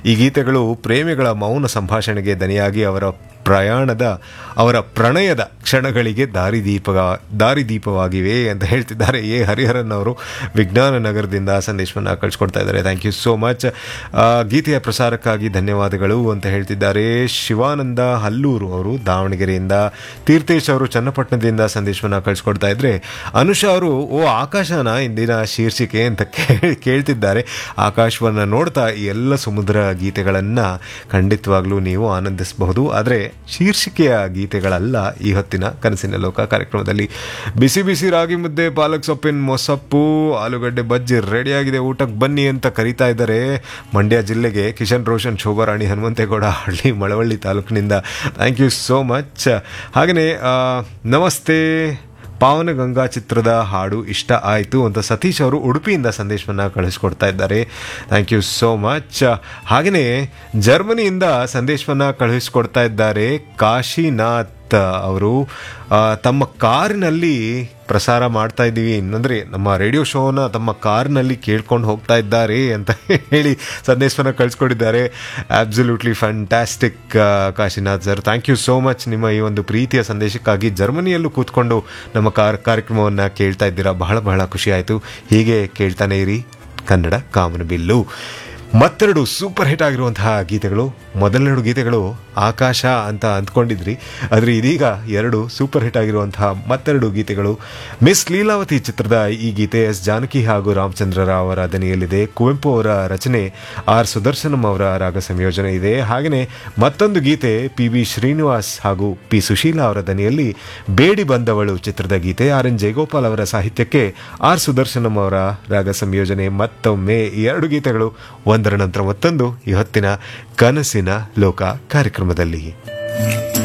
ಈ ಗೀತೆಗಳು ಪ್ರೇಮಿಗಳ ಮೌನ ಸಂಭಾಷಣೆಗೆ ದನಿಯಾಗಿ ಅವರ ಪ್ರಯಾಣದ ಅವರ ಪ್ರಣಯದ ಕ್ಷಣಗಳಿಗೆ ದಾರಿದೀಪ ದಾರಿದೀಪವಾಗಿವೆ ಅಂತ ಹೇಳ್ತಿದ್ದಾರೆ ಎ ಹರಿಹರನ್ ಅವರು ವಿಜ್ಞಾನ ನಗರದಿಂದ ಸಂದೇಶವನ್ನು ಕಳಿಸ್ಕೊಡ್ತಾ ಇದ್ದಾರೆ ಥ್ಯಾಂಕ್ ಯು ಸೋ ಮಚ್ ಗೀತೆಯ ಪ್ರಸಾರಕ್ಕಾಗಿ ಧನ್ಯವಾದಗಳು ಅಂತ ಹೇಳ್ತಿದ್ದಾರೆ ಶಿವಾನಂದ ಹಲ್ಲೂರು ಅವರು ದಾವಣಗೆರೆಯಿಂದ ತೀರ್ಥೇಶ್ ಅವರು ಚನ್ನಪಟ್ಟಣದಿಂದ ಸಂದೇಶವನ್ನು ಕಳಿಸ್ಕೊಡ್ತಾ ಇದ್ರೆ ಅನುಷಾ ಅವರು ಓ ಆಕಾಶನ ಇಂದಿನ ಶೀರ್ಷಿಕೆ ಅಂತ ಕೇಳ್- ಕೇಳ್ತಿದ್ದಾರೆ ಆಕಾಶವನ್ನು ನೋಡ್ತಾ ಈ ಎಲ್ಲ ಸಮುದ್ರ ಗೀತೆಗಳನ್ನು ಖಂಡಿತವಾಗ್ಲೂ ನೀವು ಆನಂದಿಸಬಹುದು ಆದರೆ ಶೀರ್ಷಿಕೆಯ ಗೀತೆಗಳಲ್ಲ ಈ ಹೊತ್ತಿನ ಕನಸಿನ ಲೋಕ ಕಾರ್ಯಕ್ರಮದಲ್ಲಿ ಬಿಸಿ ಬಿಸಿ ರಾಗಿ ಮುದ್ದೆ ಪಾಲಕ್ ಸೊಪ್ಪಿನ ಮೊಸಪ್ಪು ಆಲೂಗಡ್ಡೆ ಬಜ್ಜಿ ರೆಡಿಯಾಗಿದೆ ಊಟಕ್ಕೆ ಬನ್ನಿ ಅಂತ ಕರೀತಾ ಇದ್ದಾರೆ ಮಂಡ್ಯ ಜಿಲ್ಲೆಗೆ ಕಿಶನ್ ರೋಷನ್ ಶೋಭಾರಾಣಿ ಹನುಮಂತೇಗೌಡ ಹಳ್ಳಿ ಮಳವಳ್ಳಿ ತಾಲೂಕಿನಿಂದ ಥ್ಯಾಂಕ್ ಯು ಸೋ ಮಚ್ ಹಾಗೆಯೇ ಆ, ನಮಸ್ತೆ ಪಾವನಗಂಗಾ ಚಿತ್ರದ ಹಾಡು ಇಷ್ಟ ಆಯಿತು ಅಂತ ಸತೀಶ್ ಅವರು ಉಡುಪಿಯಿಂದ ಸಂದೇಶವನ್ನು ಕಳಿಸ್ಕೊಡ್ತಾ ಇದ್ದಾರೆ ಥ್ಯಾಂಕ್ ಯು ಸೋ ಮಚ್ ಹಾಗೆಯೇ ಜರ್ಮನಿಯಿಂದ ಸಂದೇಶವನ್ನು ಕಳುಹಿಸ್ಕೊಡ್ತಾ ಇದ್ದಾರೆ ಕಾಶಿನಾಥ್ ಅವರು ಆ, ತಮ್ಮ ಕಾರಿನಲ್ಲಿ ಪ್ರಸಾರ ಮಾಡ್ತಾ ಇದ್ದೀವಿ ಅಂದರೆ ನಮ್ಮ ರೇಡಿಯೋ ಶೋನ ತಮ್ಮ ಕಾರ್ನಲ್ಲಿ ಕೇಳ್ಕೊಂಡು ಹೋಗ್ತಾ ಇದ್ದಾರೆ ಅಂತ ಹೇಳಿ ಸಂದೇಶವನ್ನು ಕಳಿಸ್ಕೊಟ್ಟಿದ್ದಾರೆ absolutely fantastic Kashinath sir thank you so much ನಿಮ್ಮ ಈ ಒಂದು ಪ್ರೀತಿಯ ಸಂದೇಶಕ್ಕಾಗಿ ಜರ್ಮನಿಯಲ್ಲೂ ಕೂತ್ಕೊಂಡು ನಮ್ಮ ಕಾರ್ ಕಾರ್ಯಕ್ರಮವನ್ನು ಕೇಳ್ತಾ ಇದ್ದೀರಾ ಬಹಳ ಬಹಳ ಖುಷಿ ಆಯಿತು ಹೀಗೆ ಕೇಳ್ತಾನೆ ಇರಿ ಕನ್ನಡ ಕಾಮನಬಿಲ್ಲು ಮತ್ತೆರಡು ಸೂಪರ್ ಹಿಟ್ ಆಗಿರುವಂತಹ ಗೀತೆಗಳು ಮೊದಲೆರಡು ಗೀತೆಗಳು ಆಕಾಶ ಅಂತ ಅಂದ್ಕೊಂಡಿದ್ರಿ ಆದರೆ ಇದೀಗ ಎರಡು ಸೂಪರ್ ಹಿಟ್ ಆಗಿರುವಂತಹ ಮತ್ತೆರಡು ಗೀತೆಗಳು ಮಿಸ್ ಲೀಲಾವತಿ ಚಿತ್ರದ ಈ ಗೀತೆ ಎಸ್ ಜಾನಕಿ ಹಾಗೂ ರಾಮಚಂದ್ರ ರಾವ್ ಅವರ ದನಿಯಲ್ಲಿದೆ ಕುವೆಂಪು ಅವರ ರಚನೆ ಆರ್ ಸುದರ್ಶನಂ ಅವರ ರಾಗ ಸಂಯೋಜನೆ ಇದೆ ಹಾಗೆಯೇ ಮತ್ತೊಂದು ಗೀತೆ ಪಿ ವಿ ಶ್ರೀನಿವಾಸ್ ಹಾಗೂ ಪಿ ಸುಶೀಲಾ ಅವರ ದನಿಯಲ್ಲಿ ಬೇಡಿ ಬಂದವಳು ಚಿತ್ರದ ಗೀತೆ ಆರ್ ಎನ್ ಜಯಗೋಪಾಲ್ ಅವರ ಸಾಹಿತ್ಯಕ್ಕೆ ಆರ್ ಸುದರ್ಶನಂ ಅವರ ರಾಗ ಸಂಯೋಜನೆ ಮತ್ತೊಮ್ಮೆ ಈ ಎರಡು ಗೀತೆಗಳು ಒಂದರ ನಂತರ ಮತ್ತೊಂದು ಈ ಹೊತ್ತಿನ ಕನಸಿನ ಲೋಕ ಕಾರ್ಯಕ್ರಮದಲ್ಲಿ